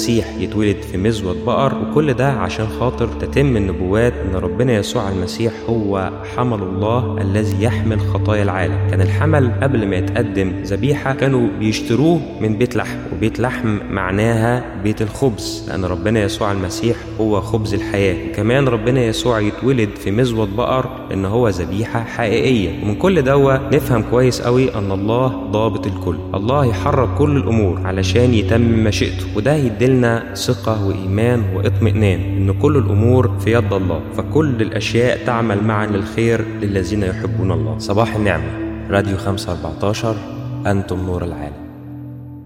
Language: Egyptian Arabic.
المسيح يتولد في مزود بقر وكل ده عشان خاطر تتم النبوات ان ربنا يسوع المسيح هو حمل الله الذي يحمل خطايا العالم كان الحمل قبل ما يتقدم ذبيحة كانوا بيشتروه من بيت لحم وبيت لحم معناها بيت الخبز لأن ربنا يسوع المسيح هو خبز الحياة وكمان ربنا يسوع يتولد في مزود بقر إن هو ذبيحة حقيقية ومن كل دوا نفهم كويس قوي أن الله ضابط الكل الله يحرك كل الأمور علشان يتم مشيئته وده يديلنا ثقة وإيمان واطمئنان إن كل الأمور في يد الله فكل الأشياء تعمل معا للخير للذين يحبون الله صباح النعمة راديو 514 أنتم نور العالم